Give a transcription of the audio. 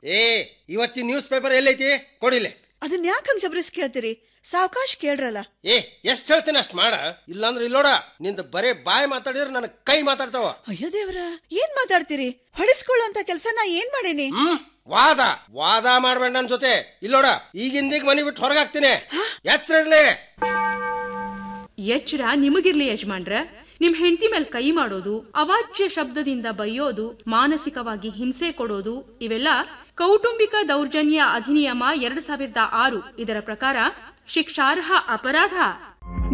ಏ ಇವತ್ತಿನ news paper ಎಲ್ಲೈತಿ ಕೊಡಿಲೆ ಅದನ್ನ ಯಾಕೆ ಹಂಗ ಜಬರಿಸ್ ಕೇಳ್ತೀರಿ ಸಾವಕಾಶ ಕೇಳ್ರಲ್ಲ ಏ ಎಷ್ಟ್ ಹೇಳ್ತೀನಿ ಅಷ್ಟ್ ಮಾಡ ಇಲ್ಲಾಂದ್ರೆ ಇಲ್ಲೋಡ ನಿಂದ ಬರೇ ಬಾಯಿ ಮಾತಾಡಿದ್ರೆ ನನ್ನ ಕೈ ಮಾತಾಡ್ತಾವ ಅಯ್ಯೋ ದೇವ್ರ ಏನ್ ಮಾತಾಡ್ತೀರಿ ಹೊಡಿಸ್ಕೊಳ್ಳೋಂತ ಕೆಲ್ಸ ನಾ ಏನ್ ಮಾಡೇನಿ ಹ್ಮ್ ವಾದ ವಾದ ಮಾಡ್ಬೇಡ ನನ್ ಜೊತೆ ಇಲ್ಲೋಡ ಈಗಿಂದೀಗ ಮನಿ ಬಿಟ್ಟು ಹೊರಗಾಗ್ತೀನಿ ಎಚ್ಚರ ಇರ್ಲಿ ಎಚ್ಚರ ನಿಮಗಿರ್ಲಿ ಯಜಮಾನ್ರ ನಿಮ್ ಹೆಂಡತಿ ಮೇಲೆ ಕೈ ಮಾಡೋದು ಅವಾಚ್ಯ ಶಬ್ದದಿಂದ ಬೈಯೋದು ಮಾನಸಿಕವಾಗಿ ಹಿಂಸೆ ಕೊಡೋದು ಇವೆಲ್ಲ ಕೌಟುಂಬಿಕ ದೌರ್ಜನ್ಯ ಅಧಿನಿಯಮ ಎರಡ್ ಸಾವಿರದ ಆರು ಇದರ ಪ್ರಕಾರ ಶಿಕ್ಷಾರ್ಹ ಅಪರಾಧ